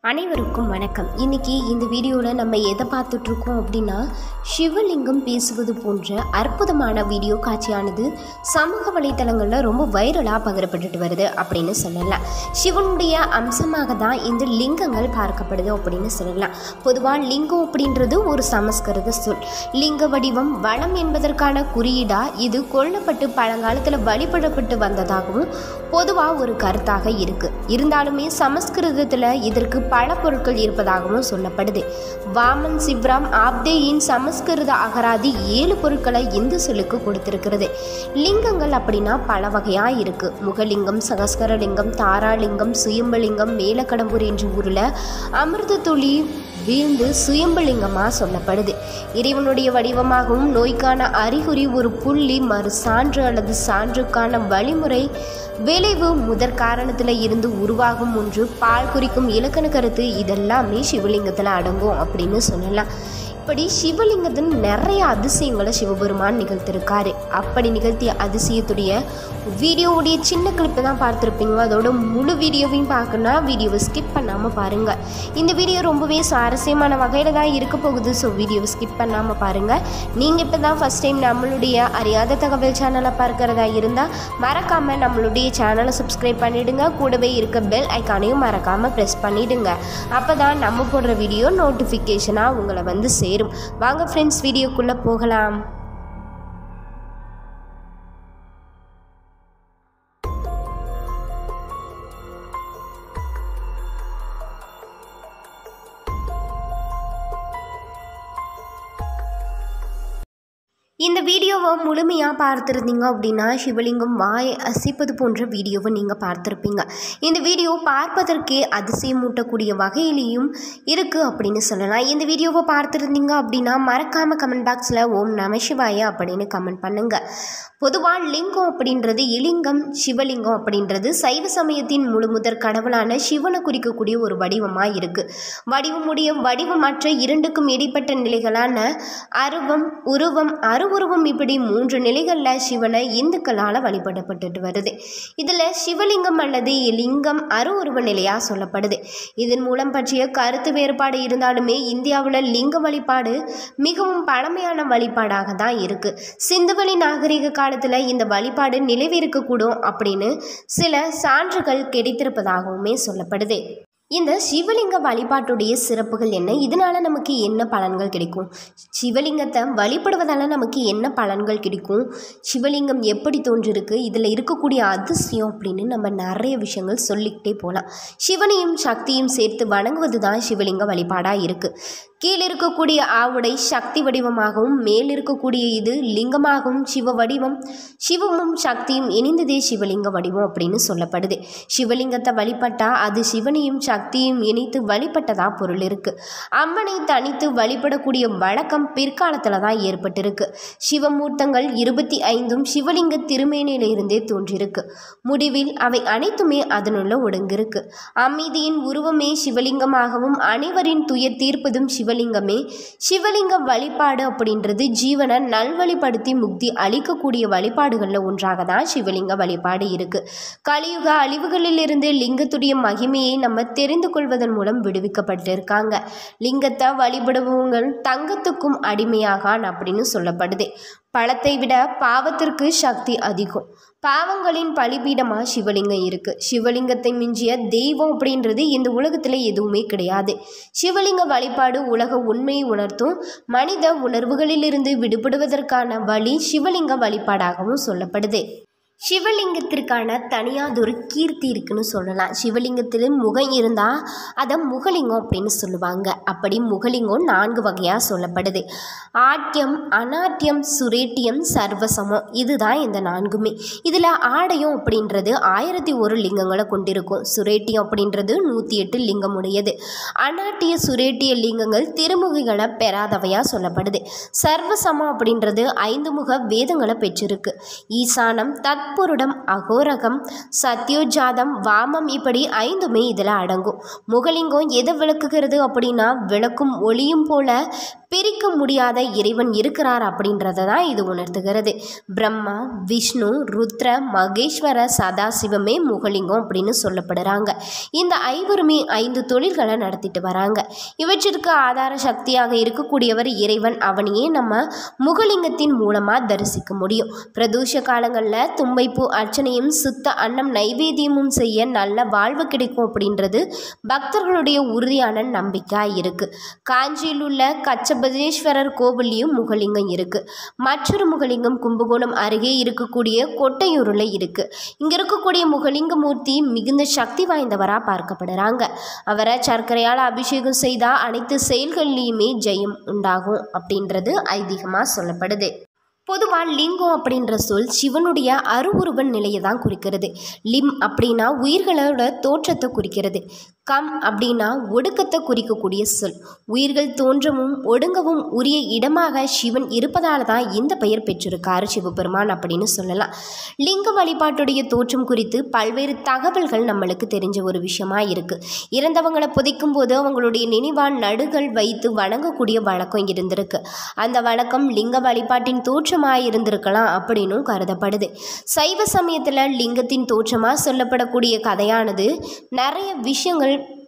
அனைவருக்கும் வணக்கம் இன்னைக்கு இந்த வீடியோவில் நம்ம எதை பார்த்துட்ருக்கோம் அப்படின்னா சிவலிங்கம் பேசுவது போன்ற அற்புதமான வீடியோ காட்சியானது சமூக வலைத்தளங்களில் ரொம்ப வைரலாக பகிரப்பட்டுட்டு வருது அப்படின்னு சொல்லலாம் சிவனுடைய அம்சமாக தான் இந்த லிங்கங்கள் பார்க்கப்படுது அப்படின்னு சொல்லலாம் பொதுவாக லிங்கம் அப்படின்றது ஒரு சமஸ்கிருத சொல் லிங்க வடிவம் வளம் என்பதற்கான குறியீடா இது கொல்லப்பட்டு பழங்காலத்தில் வழிபடப்பட்டு வந்ததாகவும் பொதுவாக ஒரு கருத்தாக இருக்கு இருந்தாலுமே சமஸ்கிருதத்தில் இதற்கு பல பொருட்கள் இருப்பதாகவும் சொல்லப்படுது வாமன் சிவ்ராம் ஆப்தேயின் சமஸ்கிருத அகராதி ஏழு பொருட்களை இந்து சொல்லுக்கு கொடுத்திருக்கிறது லிங்கங்கள் அப்படின்னா பல வகையா இருக்கு முகலிங்கம் சகஸ்கரலிங்கம் தாராலிங்கம் சுயம்பலிங்கம் மேலக்கடம்பூர் என்ற ஊரில் அமிர்த துளி வீழ்ந்து சுயம்பலிங்கமாக சொல்லப்படுது இறைவனுடைய வடிவமாகவும் நோய்க்கான அறிகுறி ஒரு புள்ளி மறு சான்று அல்லது சான்றுக்கான வழிமுறை விளைவு முதற் காரணத்தில் இருந்து உருவாகும் ஒன்று பால் குறிக்கும் இலக்கண கருத்து இதெல்லாமே சிவலிங்கத்தில் அடங்கும் அப்படின்னு சொல்லலாம் இப்படி சிவலிங்கத்தின் நிறைய அதிசயங்களை சிவபெருமான் நிகழ்த்திருக்காரு அப்படி நிகழ்த்திய அதிசயத்துடைய வீடியோவுடைய சின்ன கிளிப்பு தான் பார்த்துருப்பீங்க அதோட முழு வீடியோவையும் பார்க்கணுன்னா வீடியோவை ஸ்கிப் பண்ணாமல் பாருங்கள் இந்த வீடியோ ரொம்பவே சுவாரஸ்யமான வகையில் தான் இருக்க போகுது ஸோ வீடியோவை ஸ்கிப் பண்ணாமல் பாருங்கள் நீங்கள் இப்போ தான் ஃபஸ்ட் டைம் நம்மளுடைய அறியாத தகவல் சேனலை பார்க்குறதா இருந்தால் மறக்காமல் நம்மளுடைய சேனலை சப்ஸ்கிரைப் பண்ணிவிடுங்க கூடவே இருக்க பெல் ஐக்கானையும் மறக்காமல் ப்ரெஸ் பண்ணிவிடுங்க அப்போ தான் நம்ம போடுற வீடியோ நோட்டிஃபிகேஷனாக உங்களை வந்து சேரும் வாங்க ஃப்ரெண்ட்ஸ் வீடியோக்குள்ளே போகலாம் இந்த வீடியோவை முழுமையாக பார்த்துருந்தீங்க அப்படின்னா சிவலிங்கம் வாய் அசைப்பது போன்ற வீடியோவை நீங்கள் பார்த்துருப்பீங்க இந்த வீடியோ பார்ப்பதற்கே அதிசயமூட்டக்கூடிய வகையிலையும் இருக்குது அப்படின்னு சொல்லலாம் இந்த வீடியோவை பார்த்துருந்தீங்க அப்படின்னா மறக்காமல் கமெண்ட் பாக்ஸில் ஓம் நம சிவாய அப்படின்னு கமெண்ட் பண்ணுங்கள் பொதுவாக லிங்கம் அப்படின்றது இலிங்கம் சிவலிங்கம் அப்படின்றது சைவ சமயத்தின் முழு முதற் கடவுளான சிவனை குறிக்கக்கூடிய ஒரு வடிவமாக இருக்குது வடிவமுடைய வடிவமற்ற இரண்டுக்கும் இடைப்பட்ட நிலைகளான அருவம் உருவம் அருவுருவம் இப்படி மூன்று நிலைகளில் சிவனை இந்துக்களால் வழிபடப்பட்டுட்டு வருது இதில் சிவலிங்கம் அல்லது லிங்கம் அரு உருவ நிலையாக சொல்லப்படுது இதன் மூலம் பற்றிய கருத்து வேறுபாடு இருந்தாலுமே இந்தியாவில் லிங்க வழிபாடு மிகவும் பழமையான வழிபாடாக தான் இருக்குது சிந்துவெளி நாகரிக காலத்தில் இந்த வழிபாடு நிலவிருக்கக்கூடும் அப்படின்னு சில சான்றுகள் கிடைத்திருப்பதாகவுமே சொல்லப்படுது இந்த சிவலிங்க வழிபாட்டுடைய சிறப்புகள் என்ன இதனால் நமக்கு என்ன பலன்கள் கிடைக்கும் சிவலிங்கத்தை வழிபடுவதால் நமக்கு என்ன பலன்கள் கிடைக்கும் சிவலிங்கம் எப்படி தோன்றிருக்கு இதில் இருக்கக்கூடிய அதிசயம் அப்படின்னு நம்ம நிறைய விஷயங்கள் சொல்லிக்கிட்டே போகலாம் சிவனையும் சக்தியும் சேர்த்து வணங்குவது தான் சிவலிங்க வழிபாடாக இருக்குது கீழே இருக்கக்கூடிய ஆவுடை சக்தி வடிவமாகவும் மேல் இருக்கக்கூடிய இது லிங்கமாகவும் சிவ வடிவம் சிவமும் சக்தியும் இணைந்ததே சிவலிங்க வடிவம் அப்படின்னு சொல்லப்படுது சிவலிங்கத்தை வழிபட்டால் அது சிவனையும் சக்தியும் இணைத்து வழிபட்டதா பொருள் இருக்கு அம்மனை தனித்து வழிபடக்கூடிய வழக்கம் பிற்காலத்தில் தான் ஏற்பட்டிருக்கு சிவமூர்த்தங்கள் இருபத்தி ஐந்தும் சிவலிங்க திருமேனியிலிருந்தே தோன்றியிருக்கு முடிவில் அவை அனைத்துமே அதனுள்ள ஒடுங்கிருக்கு அமைதியின் உருவமே சிவலிங்கமாகவும் அனைவரின் துயர் தீர்ப்பதும் சிவலிங்கமே சிவலிங்க வழிபாடு அப்படின்றது ஜீவனை நல்வழிப்படுத்தி முக்தி அளிக்கக்கூடிய வழிபாடுகளில் ஒன்றாக தான் சிவலிங்க வழிபாடு இருக்கு கலியுக அழிவுகளிலிருந்து லிங்கத்துடைய மகிமையை நம்ம தெரிந்து கொள்வதன் மூலம் விடுவிக்கப்பட்டிருக்காங்க லிங்கத்தை வழிபடுபவங்கள் தங்கத்துக்கும் அடிமையாகான் அப்படின்னு சொல்லப்படுது பழத்தை விட பாவத்திற்கு சக்தி அதிகம் பாவங்களின் பலிபீடமாக சிவலிங்கம் இருக்குது சிவலிங்கத்தை மிஞ்சிய தெய்வம் அப்படின்றது இந்த உலகத்தில் எதுவுமே கிடையாது சிவலிங்க வழிபாடு உலக உண்மையை உணர்த்தும் மனித உணர்வுகளிலிருந்து விடுபடுவதற்கான வழி சிவலிங்க வழிபாடாகவும் சொல்லப்படுது சிவலிங்கத்திற்கான தனியாதொரு கீர்த்தி இருக்குன்னு சொல்லலாம் சிவலிங்கத்தில் முகம் இருந்தால் அதை முகலிங்கம் அப்படின்னு சொல்லுவாங்க அப்படி முகலிங்கம் நான்கு வகையாக சொல்லப்படுது ஆட்யம் அநாட்டியம் சுரேட்டியம் சர்வசமம் இதுதான் இந்த நான்குமே இதில் ஆடையம் அப்படின்றது ஆயிரத்தி ஒரு லிங்கங்களை கொண்டிருக்கும் சுரேட்டியம் அப்படின்றது நூற்றி எட்டு லிங்கம் உடையது அநாட்டிய சுரேட்டிய லிங்கங்கள் திருமுகைகளை பெறாதவையாக சொல்லப்படுது சர்வசமம் அப்படின்றது ஐந்து முக வேதங்களை பெற்றிருக்கு ஈசானம் தத் தத்புருடம் அகோரகம் சத்யோஜாதம் வாமம் இப்படி ஐந்துமே இதில் அடங்கும் முகலிங்கம் எதை விளக்குகிறது அப்படின்னா விளக்கும் ஒளியும் போல பிரிக்க முடியாத இறைவன் இருக்கிறார் அப்படின்றத தான் இது உணர்த்துகிறது பிரம்மா விஷ்ணு ருத்ர மகேஸ்வர சதாசிவமே முகலிங்கம் அப்படின்னு சொல்லப்படுறாங்க இந்த ஐவருமே ஐந்து தொழில்களை நடத்திட்டு வராங்க இவற்றிற்கு ஆதார சக்தியாக இருக்கக்கூடியவர் இறைவன் அவனையே நம்ம முகலிங்கத்தின் மூலமாக தரிசிக்க முடியும் பிரதோஷ காலங்களில் தும்பைப்பூ அர்ச்சனையும் சுத்த அன்னம் நைவேத்தியமும் செய்ய நல்ல வாழ்வு கிடைக்கும் அப்படின்றது பக்தர்களுடைய உறுதியான நம்பிக்கையாக இருக்குது காஞ்சியில் உள்ள கச்சபதேஸ்வரர் கோவில்லையும் முகலிங்கம் இருக்குது மற்றொரு முகலிங்கம் கும்பகோணம் அருகே இருக்கக்கூடிய கொட்டையூரில் இருக்குது இங்கே இருக்கக்கூடிய முகலிங்க மூர்த்தி மிகுந்த சக்தி வாய்ந்தவராக பார்க்கப்படுறாங்க அவரை சர்க்கரையால் அபிஷேகம் செய்தால் அனைத்து செயல்கள்லேயுமே ஜெயம் உண்டாகும் அப்படின்றது ஐதீகமாக சொல்லப்படுது பொதுவாக லிங்கம் அப்படின்ற சொல் சிவனுடைய அருவுருவன் நிலையை தான் குறிக்கிறது லிம் அப்படின்னா உயிர்களோட தோற்றத்தை குறிக்கிறது கம் அப்படின்னா ஒடுக்கத்தை குறிக்கக்கூடிய சொல் உயிர்கள் தோன்றவும் ஒடுங்கவும் உரிய இடமாக சிவன் இருப்பதால தான் இந்த பெயர் பெற்றிருக்காரு சிவபெருமான் அப்படின்னு சொல்லலாம் லிங்க வழிபாட்டுடைய தோற்றம் குறித்து பல்வேறு தகவல்கள் நம்மளுக்கு தெரிஞ்ச ஒரு விஷயமா இருக்கு இறந்தவங்களை புதைக்கும் போது அவங்களுடைய நினைவால் நடுகள் வைத்து வணங்கக்கூடிய வழக்கம் இருந்திருக்கு அந்த வழக்கம் லிங்க வழிபாட்டின் தோற்றமாக இருந்திருக்கலாம் அப்படின்னும் கருதப்படுது சைவ சமயத்தில் லிங்கத்தின் தோற்றமாக சொல்லப்படக்கூடிய கதையானது நிறைய விஷயங்கள்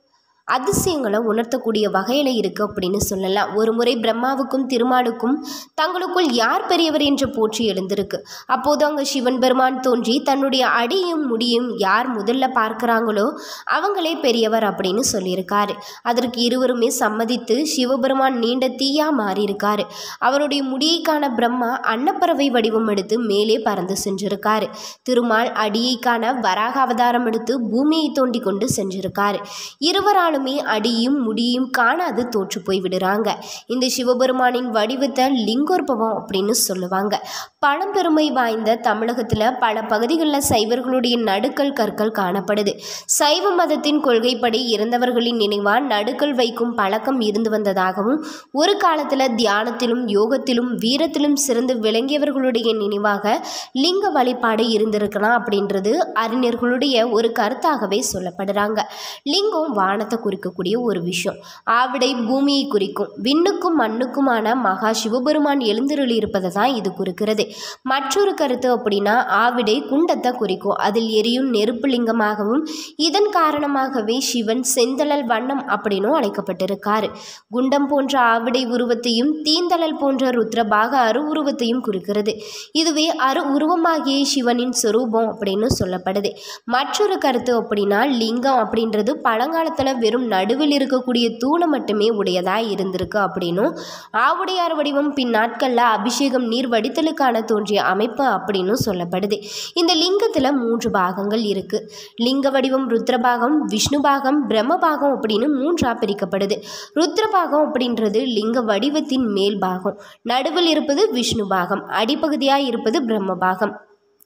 அதிசயங்களை உணர்த்தக்கூடிய வகையில் இருக்குது அப்படின்னு சொல்லலாம் ஒரு முறை பிரம்மாவுக்கும் திருமாலுக்கும் தங்களுக்குள் யார் பெரியவர் என்று போற்றி எழுந்திருக்கு அப்போது அங்கே சிவன் பெருமான் தோன்றி தன்னுடைய அடியும் முடியும் யார் முதல்ல பார்க்குறாங்களோ அவங்களே பெரியவர் அப்படின்னு சொல்லியிருக்காரு அதற்கு இருவருமே சம்மதித்து சிவபெருமான் நீண்ட தீயா மாறியிருக்காரு அவருடைய முடியை காண பிரம்மா அன்னப்பறவை வடிவம் எடுத்து மேலே பறந்து சென்றிருக்காரு திருமால் அடியை காண வராக அவதாரம் எடுத்து பூமியை தோண்டி கொண்டு சென்றிருக்காரு இருவராலுமே அடியும் முடியும் காணாது தோற்று போய் விடுறாங்க இந்த சிவபெருமானின் வடிவத்தை லிங்கோற்பவம் அப்படின்னு சொல்லுவாங்க பழம்பெருமை வாய்ந்த தமிழகத்தில் பல பகுதிகளில் சைவர்களுடைய நடுக்கல் கற்கள் காணப்படுது சைவ மதத்தின் கொள்கைப்படி இறந்தவர்களின் நினைவா நடுக்கல் வைக்கும் பழக்கம் இருந்து வந்ததாகவும் ஒரு காலத்தில் தியானத்திலும் யோகத்திலும் வீரத்திலும் சிறந்து விளங்கியவர்களுடைய நினைவாக லிங்க வழிபாடு இருந்திருக்கலாம் அப்படின்றது அறிஞர்களுடைய ஒரு கருத்தாகவே சொல்லப்படுறாங்க லிங்கம் வானத்தை குறிக்கக்கூடிய ஒரு விஷயம் ஆவிடை பூமியை குறிக்கும் விண்ணுக்கும் மண்ணுக்குமான மகா சிவபெருமான் எழுந்தருளி இருப்பதை தான் இது குறிக்கிறது மற்றொரு கருத்து அப்படின்னா ஆவிடை குண்டத்தை குறிக்கும் அதில் எரியும் நெருப்பு லிங்கமாகவும் இதன் காரணமாகவே சிவன் செந்தழல் வண்ணம் அப்படின்னும் அழைக்கப்பட்டிருக்காரு குண்டம் போன்ற ஆவிடை உருவத்தையும் தீந்தழல் போன்ற ருத்ரபாக அரு உருவத்தையும் குறிக்கிறது இதுவே அரு உருவமாகிய சிவனின் சொரூபம் அப்படின்னு சொல்லப்படுது மற்றொரு கருத்து அப்படின்னா லிங்கம் அப்படின்றது பழங்காலத்தில் வெறும் நடுவில் இருக்கக்கூடிய தூணை மட்டுமே உடையதாக இருந்திருக்கு அப்படின்னும் ஆவுடையார் வடிவம் பின் நாட்களில் அபிஷேகம் நீர் வடித்தலுக்கான தோன்றிய அமைப்பு அப்படின்னும் சொல்லப்படுது இந்த லிங்கத்தில் மூன்று பாகங்கள் இருக்குது லிங்க வடிவம் ருத்ரபாகம் விஷ்ணுபாகம் பிரம்மபாகம் அப்படின்னு மூன்றாக பிரிக்கப்படுது ருத்ரபாகம் அப்படின்றது லிங்க வடிவத்தின் மேல் பாகம் நடுவில் இருப்பது விஷ்ணு பாகம் அடிப்பகுதியாக இருப்பது பிரம்மபாகம்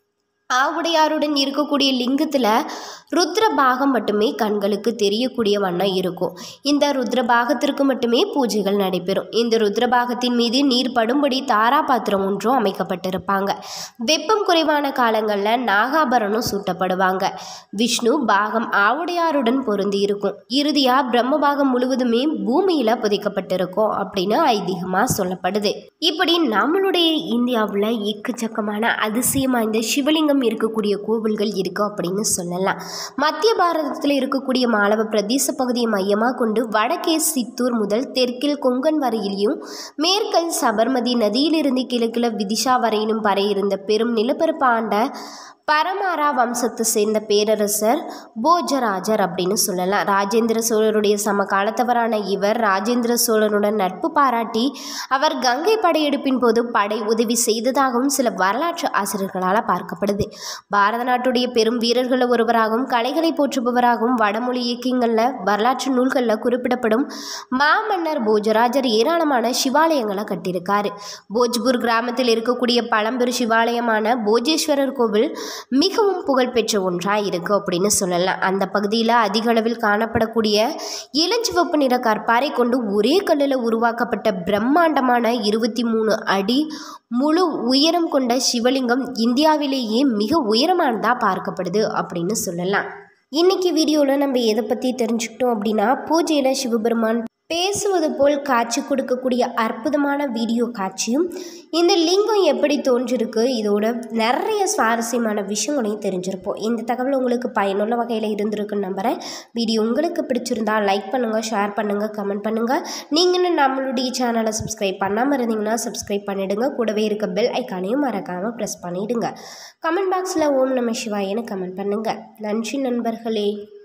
ஆவுடையாருடன் இருக்கக்கூடிய லிங்கத்தில் ருத்ரபாகம் மட்டுமே கண்களுக்கு தெரியக்கூடிய வண்ணம் இருக்கும் இந்த ருத்ரபாகத்திற்கு மட்டுமே பூஜைகள் நடைபெறும் இந்த ருத்ரபாகத்தின் மீது நீர் படும்படி தாரா பாத்திரம் ஒன்றும் அமைக்கப்பட்டிருப்பாங்க வெப்பம் குறைவான காலங்களில் நாகாபரணம் சூட்டப்படுவாங்க விஷ்ணு பாகம் ஆவுடையாருடன் பொருந்தி இருக்கும் இறுதியாக பிரம்மபாகம் முழுவதுமே பூமியில் புதைக்கப்பட்டிருக்கும் அப்படின்னு ஐதீகமாக சொல்லப்படுது இப்படி நம்மளுடைய இந்தியாவில் எக்கச்சக்கமான அதிசயம் வாய்ந்த சிவலிங்கம் இருக்கக்கூடிய கோவில்கள் இருக்கு அப்படின்னு சொல்லலாம் மத்திய பாரதத்தில் இருக்கக்கூடிய மாலவ பிரதேச பகுதியை மையமாக கொண்டு வடக்கே சித்தூர் முதல் தெற்கில் கொங்கன் வரையிலையும் மேற்கில் சபர்மதி நதியிலிருந்து கிழக்கில் விதிஷா வரையிலும் பறையிருந்த பெரும் நிலப்பரப்பு ஆண்ட பரமாரா வம்சத்தை சேர்ந்த பேரரசர் போஜராஜர் அப்படின்னு சொல்லலாம் ராஜேந்திர சோழருடைய சமகாலத்தவரான இவர் ராஜேந்திர சோழனுடன் நட்பு பாராட்டி அவர் கங்கை படையெடுப்பின் போது படை உதவி செய்ததாகவும் சில வரலாற்று ஆசிரியர்களால் பார்க்கப்படுது பாரத நாட்டுடைய பெரும் வீரர்களில் ஒருவராகவும் கலைகளை போற்றுபவராகவும் வடமொழி இயக்கியங்களில் வரலாற்று நூல்களில் குறிப்பிடப்படும் மாமன்னர் போஜராஜர் ஏராளமான சிவாலயங்களை கட்டியிருக்காரு போஜ்பூர் கிராமத்தில் இருக்கக்கூடிய பழம்பெரு சிவாலயமான போஜேஸ்வரர் கோவில் மிகவும் புகழ்பெற்ற ஒன்றாக இருக்குது அப்படின்னு சொல்லலாம் அந்த பகுதியில் அதிக அளவில் காணப்படக்கூடிய இளஞ்சிவப்பு நிற கற்பாறை கொண்டு ஒரே கல்லில் உருவாக்கப்பட்ட பிரம்மாண்டமான இருபத்தி மூணு அடி முழு உயரம் கொண்ட சிவலிங்கம் இந்தியாவிலேயே மிக உயரமானதாக பார்க்கப்படுது அப்படின்னு சொல்லலாம் இன்னைக்கு வீடியோவில் நம்ம எதை பற்றி தெரிஞ்சுக்கிட்டோம் அப்படின்னா பூஜையில் சிவபெருமான் பேசுவது போல் காட்சி கொடுக்கக்கூடிய அற்புதமான வீடியோ காட்சியும் இந்த லிங்கம் எப்படி தோன்றிருக்கு இதோட நிறைய சுவாரஸ்யமான விஷயங்களையும் தெரிஞ்சிருப்போம் இந்த தகவல் உங்களுக்கு பயனுள்ள வகையில் இருந்திருக்குன்னு நம்புகிறேன் வீடியோ உங்களுக்கு பிடிச்சிருந்தா லைக் பண்ணுங்கள் ஷேர் பண்ணுங்கள் கமெண்ட் பண்ணுங்கள் நீங்களும் நம்மளுடைய சேனலை சப்ஸ்கிரைப் பண்ணாமல் இருந்தீங்கன்னா சப்ஸ்கிரைப் பண்ணிவிடுங்க கூடவே இருக்க பெல் ஐக்கானையும் மறக்காமல் ப்ரெஸ் பண்ணிவிடுங்க கமெண்ட் பாக்ஸில் ஓம் நம சிவாயன்னு கமெண்ட் பண்ணுங்கள் நன்றி நண்பர்களே